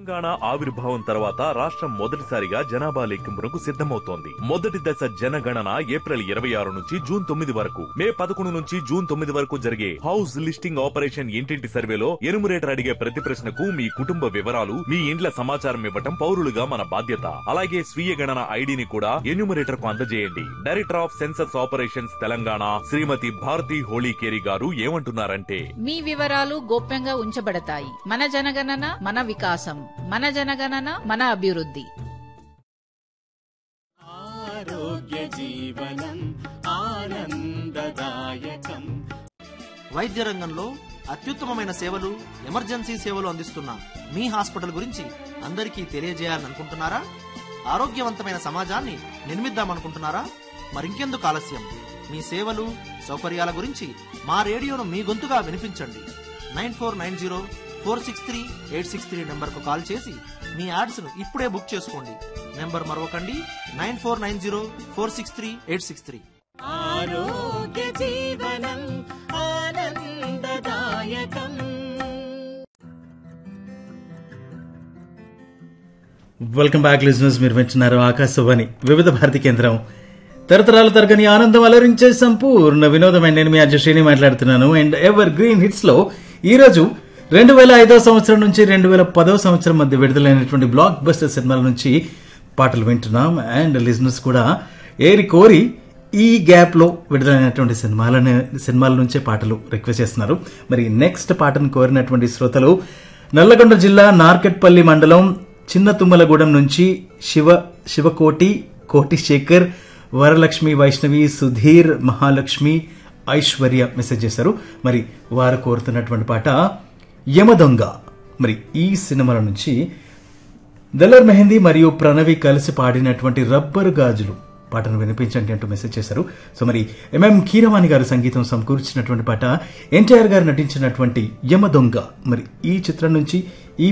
తెలంగాణ ఆవిర్భావం తర్వాత రాష్ట్రం మొదటిసారిగా జనాభా లెక్కింపునకు సిద్ధమవుతోంది మొదటి దశ జనగణన ఏప్రిల్ ఇరవై ఆరు నుంచి జూన్ తొమ్మిది వరకు మే పదకొండు నుంచి జూన్ తొమ్మిది వరకు జరిగే హౌస్ లిస్టింగ్ ఆపరేషన్ ఇంటింటి సర్వేలో ఎనుమరేటర్ అడిగే ప్రతి ప్రశ్నకు మీ కుటుంబ వివరాలు మీ ఇండ్ల సమాచారం ఇవ్వటం పౌరులుగా మన బాధ్యత అలాగే స్వీయ గణన ఐడిని కూడా ఎన్యూమరేటర్ కు అందజేయండి director of census operations Telangana Shrimati Bharati Holikeri garu ఏమంటున్నారంటే మీ వివరాలు గోప్యంగా ఉంచబడతాయి మన జనగణన మన వికాసం మన జనగణన మన అభివృద్ధి ఆరోగ్య జీవనం ఆనందదాయకం వైద్య రంగంలో అత్యుత్తమమైన సేవలు ఎమర్జెన్సీ సేవలు అందిస్తున్న మీ హాస్పిటల్ గురించి అందరికీ తెలియజేయాలనుకుంటున్నారా ఆరోగ్యవంతమైన సమాజాన్ని నిర్మిద్దామనుకుంటున్నారా మరింకెందుకు ఆలస్యం మీ సేవలు సౌకర్యాల గురించి మా రేడియోను మీ గొంతుగా వినిపించండి nine four nine zero four six three eight six three నెంబర్కు కాల్ చేసి మీ యాడ్స్ను ఇప్పుడే బుక్ చేసుకోండి నెంబర్ మరొకండి nine four nine zero four six three eight six three ఆరోగ్య జీవనం ఆనందదాయకం వెల్కమ్ బ్యాక్ లిజనర్స్ మీరు వింటున్నారు ఆకాశవాణి వివిధ భారతి కేంద్రం తరతరాల తరగని ఆనందం అలరించే సంపూర్ణ వినోదమైన నేను మీ అజశ్రీని మాట్లాడుతున్నాను అండ్ ఎవర్ గ్రీన్ హిట్స్ లో ఈ రోజు రెండు వేల ఐదో సంవత్సరం నుంచి రెండు వేల పదో సంవత్సరం మధ్య విడుదలైనటువంటి బ్లాక్ బస్టర్ సినిమాల నుంచి పాటలు వింటున్నాం అండ్ లిజనర్స్ కూడా ఏరి కోరి ఈ గ్యాప్ లో విడుదలైనటువంటి సినిమాలని సినిమాల నుంచే పాటలు రిక్వెస్ట్ చేస్తున్నారు మరి నెక్స్ట్ పాటను కోరినటువంటి శ్రోతలు నల్లగొండ జిల్లా నార్కెట్పల్లి మండలం చిన్న తుమ్మలగూడెం నుంచి శివ శివకోటి కోటి శేఖర్ వరలక్ష్మి వైష్ణవి సుధీర్ మహాలక్ష్మి ఐశ్వర్య మెసేజ్ చేశారు మరి వారు కోరుతున్నటువంటి పాట యమదొంగ మరి ఈ సినిమాల నుంచి దలర్ మెహందీ మరియు ప్రణవి కలిసి పాడినటువంటి రబ్బరు గాజులు పాటను వినిపించండి అంటూ మెసేజ్ చేశారు సో మరి ఎంఎం కీరవాణి గారు సంగీతం సమకూర్చినటువంటి పాట ఎన్టీఆర్ గారు నటించినటువంటి యమ దొంగ మరి ఈ చిత్రం నుంచి ఈ